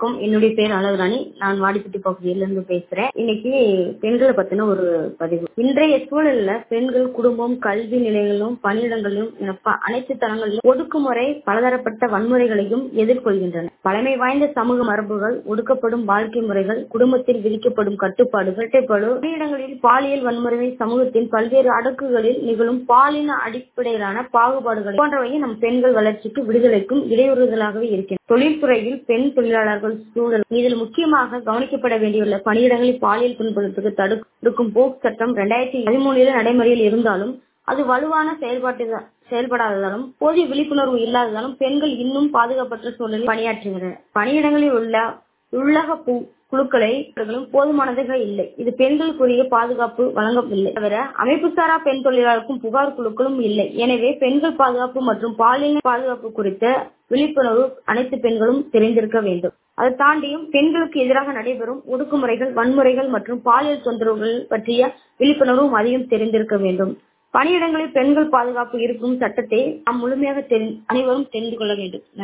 வணக்கம் என்னுடைய பேர் அழகுராணி நான் வாடிப்பட்டி பகுதியிலிருந்து பேசுறேன் இன்னைக்கு பெண்களை பத்தின ஒரு பதிவு இன்றைய சூழல்ல பெண்கள் குடும்பம் கல்வி நிலையங்களிலும் பணியிடங்களிலும் என ப- அனைத்து தளங்களிலும் ஒடுக்குமுறை பலதரப்பட்ட வன்முறைகளையும் எதிர்கொள்கின்றன பழமை வாய்ந்த சமூக மரபுகள் ஒடுக்கப்படும் வாழ்க்கை முறைகள் குடும்பத்தில் விதிக்கப்படும் கட்டுப்பாடுகள் கட்டுப்பாடு பணியிடங்களில் பாலியல் வன்முறை சமூகத்தின் பல்வேறு அடுக்குகளில் நிகழும் பாலின அடிப்படையிலான பாகுபாடுகள் போன்றவை நம் பெண்கள் வளர்ச்சிக்கு விடுதலைக்கும் இடையூறுதலாகவே இருக்கின்றன தொழில்துறையில் பெண் தொழிலாளர்கள் சூழல் இதில் முக்கியமாக கவனிக்கப்பட வேண்டியுள்ள பணியிடங்களில் பாலியல் துன்புறுத்தலுக்கு தடுக்கும் போக் சட்டம் இரண்டாயிரத்தி பதிமூணில் நடைமுறையில் இருந்தாலும் அது வலுவான செயல்பாட்டு செயல்படாததாலும் போதிய விழிப்புணர்வு இல்லாததாலும் பெண்கள் இன்னும் பாதுகாப்பற்ற சூழலில் பணியாற்றுகின்றனர் பணியிடங்களில் உள்ள உள்ளக கு- குழுக்களை அவர்களும் போதுமானதாக இல்லை இது பெண்களுக்குரிய பாதுகாப்பு வழங்கவில்லை தவிர அமைப்புசாரா பெண் தொழிலாளருக்கும் புகார் குழுக்களும் இல்லை எனவே பெண்கள் பாதுகாப்பு மற்றும் பாலின பாதுகாப்பு குறித்த விழிப்புணர்வு அனைத்து பெண்களும் தெரிந்திருக்க வேண்டும் அதை தாண்டியும் பெண்களுக்கு எதிராக நடைபெறும் ஒடுக்குமுறைகள் வன்முறைகள் மற்றும் பாலியல் தொந்தரவுகள் பற்றிய விழிப்புணர்வும் அதிகம் தெரிந்திருக்க வேண்டும் பணியிடங்களில் பெண்கள் பாதுகாப்பு இருக்கும் சட்டத்தை நாம் முழுமையாக தெரி- அனைவரும் தெரிந்து கொள்ள வேண்டும்